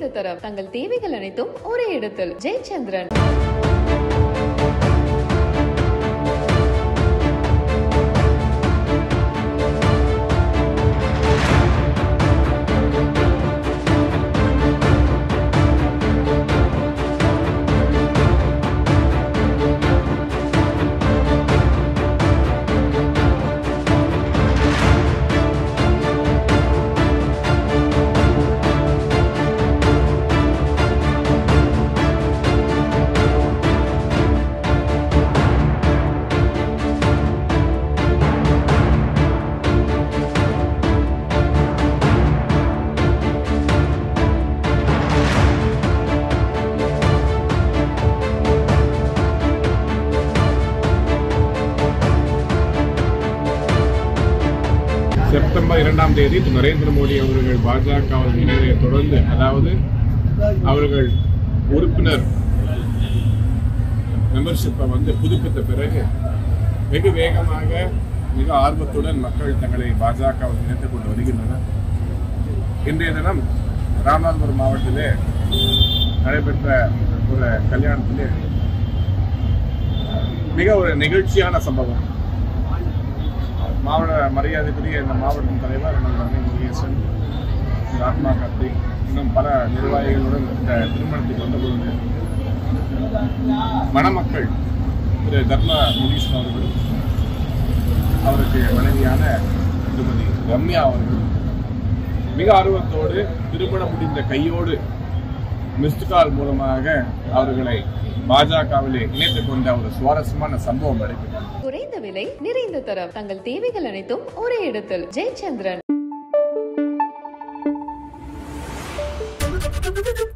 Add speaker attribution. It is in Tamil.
Speaker 1: நிறைந்த தரம் தங்கள் தேவைகள் அனைத்தும் ஒரே இடத்தில் ஜெயச்சந்திரன்
Speaker 2: செப்டம்பர் இரண்டாம் தேதி திரு நரேந்திர மோடி அவர்கள் பாஜகவின் இணையை தொடர்ந்து அதாவது அவர்கள் உறுப்பினர் மெம்பர்ஷிப்பை வந்து புதுப்பித்த பிறகு வெகு வேகமாக மிக ஆர்வத்துடன் மக்கள் தங்களை பாஜகவில் இணைத்துக் கொண்டு வருகின்றனர் இன்றைய தினம் ராமநாதபுரம் மாவட்டத்திலே நடைபெற்ற ஒரு கல்யாணத்திலே மிக ஒரு நெகிழ்ச்சியான சம்பவம் மாவட்ட மரியாதைக்குரிய இந்த மாவட்ட தலைவர் நமது அன்னை முருகேசன் இந்த ஆத்மா கார்த்திக் இன்னும் பல நிர்வாகிகளுடன் இந்த திருமணத்துக்கு வந்த பொழுது மணமக்கள் திரு தர்ம முனீஸ்வரன் அவர்கள் அவருக்கு மனைவியான திருமதி ரம்யா அவர்கள் மிக ஆர்வத்தோடு திருமணம் முடிந்த கையோடு மிஸ்டு கால் மூலமாக அவர்களை பாஜகவிலே இணைத்துக் கொண்ட ஒரு சுவாரஸ்யமான சம்பவம் நடைபெற்றது
Speaker 1: குறைந்த விலை நிறைந்த தரம் தங்கள் தேவைகள் அனைத்தும் ஒரே இடத்தில் ஜெயச்சந்திரன்